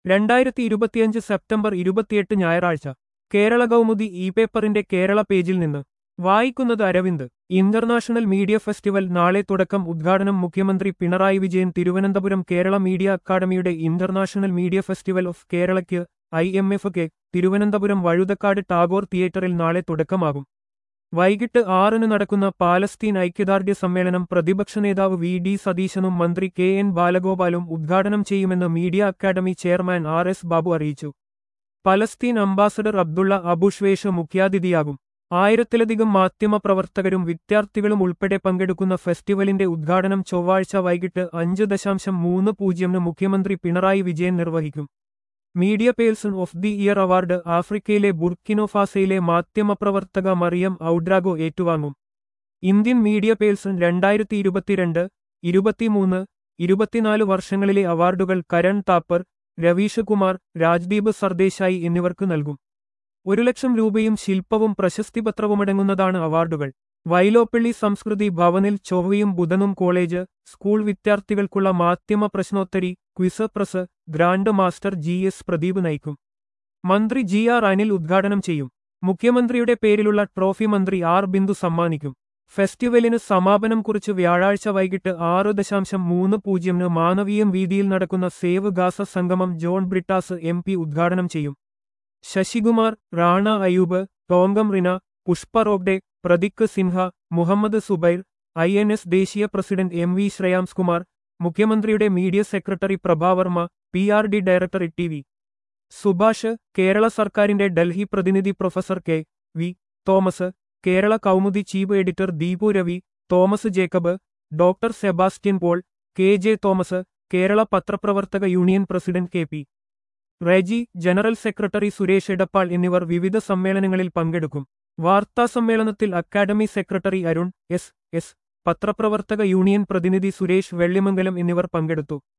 രണ്ടായിരത്തി ഇരുപത്തിയഞ്ച് സെപ്റ്റംബർ ഇരുപത്തിയെട്ട് ഞായറാഴ്ച കേരള കൗമുദി ഇ പേപ്പറിന്റെ കേരള പേജിൽ നിന്ന് വായിക്കുന്നത് അരവിന്ദ് ഇന്റർനാഷണൽ മീഡിയ ഫെസ്റ്റിവൽ നാളെ തുടക്കം ഉദ്ഘാടനം മുഖ്യമന്ത്രി പിണറായി വിജയൻ തിരുവനന്തപുരം കേരള മീഡിയ അക്കാദമിയുടെ ഇന്റർനാഷണൽ മീഡിയ ഫെസ്റ്റിവൽ ഓഫ് കേരളയ്ക്ക് I M F K Thiruvananthapuram Vazhuthacaud Tagore തിയേറ്ററിൽ നാളെ തുടക്കമാകും വൈകിട്ട് ആറിന് നടക്കുന്ന പാലസ്തീൻ ഐക്യദാർഢ്യ സമ്മേളനം പ്രതിപക്ഷ നേതാവ് വി ഡി സതീശനും മന്ത്രി കെ എൻ ബാലഗോപാലും ഉദ്ഘാടനം ചെയ്യുമെന്ന് media academy chairman R S Babu അറിയിച്ചു പലസ്തീൻ അംബാസഡർ അബ്ദുള്ള അബുഷ്വേഷ് മുഖ്യാതിഥിയാകും ആയിരത്തിലധികം മാധ്യമപ്രവർത്തകരും വിദ്യാർത്ഥികളും ഉൾപ്പെടെ പങ്കെടുക്കുന്ന ഫെസ്റ്റിവലിന്റെ ഉദ്ഘാടനം ചൊവ്വാഴ്ച വൈകിട്ട് അഞ്ച് ദശാംശം മൂന്ന് പൂജ്യമിന് മുഖ്യമന്ത്രി പിണറായി വിജയൻ നിർവഹിക്കും media person of the year award ആഫ്രിക്കയിലെ ബുർക്കിനോഫാസയിലെ മാധ്യമപ്രവർത്തക മറിയം ഔഡ്രാഗോ ഏറ്റുവാങ്ങും ഇന്ത്യൻ മീഡിയ പേഴ്സൺ രണ്ടായിരത്തി ഇരുപത്തിരണ്ട് ഇരുപത്തിമൂന്ന് ഇരുപത്തിനാല് വർഷങ്ങളിലെ അവാർഡുകൾ കരൺ താപ്പർ രവീഷ് കുമാർ രാജ്ദീപ് സർദേശായി എന്നിവർക്ക് നൽകും ഒരു ലക്ഷം രൂപയും ശില്പവും പ്രശസ്തിപത്രവുമടങ്ങുന്നതാണ് അവാർഡുകൾ വൈലോപ്പള്ളി സംസ്കൃതി ഭവനിൽ ചൊവ്വയും ബുധനും കോളേജ് സ്കൂൾ വിദ്യാർത്ഥികൾക്കുള്ള മാധ്യമ പ്രശ്നോത്തരി quiz press grand master G S Pradeep നയിക്കും മന്ത്രി ജി ആർ അനിൽ ഉദ്ഘാടനം ചെയ്യും മുഖ്യമന്ത്രിയുടെ പേരിലുള്ള ട്രോഫി മന്ത്രി ആർ ബിന്ദു സമ്മാനിക്കും ഫെസ്റ്റിവലിന് സമാപനം കുറിച്ച് വ്യാഴാഴ്ച വൈകിട്ട് ആറ് ദശാംശം മൂന്ന് പൂജ്യമിന് മാനവീയം വീതിയിൽ നടക്കുന്ന സേവ് ഗാസ സംഗമം ജോൺ ബ്രിട്ടാസ് എം പി ഉദ്ഘാടനം ചെയ്യും Sasikumar Rana Ayyub Tongam Rina Pushpa Rokde Pratik Sinha Muhammad Zubair I N S ദേശീയ president M V Shreyams Kumar മുഖ്യമന്ത്രിയുടെ media secretary Prabha Varma P R D director T V Subhash Kerala സർക്കാരിന്റെ ഡൽഹി പ്രതിനിധി professor K V Thomas Kerala Kaumudi chief editor Deepu Ravi Thomas Jacob doctor Sebastian Paul K J Thomas Kerala പത്രപ്രവർത്തക union president K P Reji general secretary Suresh Edappal എന്നിവർ വിവിധ സമ്മേളനങ്ങളിൽ പങ്കെടുക്കും വാർത്താസമ്മേളനത്തിൽ academy secretary Arun S S പത്രപ്രവർത്തക യൂണിയൻ പ്രതിനിധി സുരേഷ് വെള്ളിമംഗലം എന്നിവർ പങ്കെടുത്തു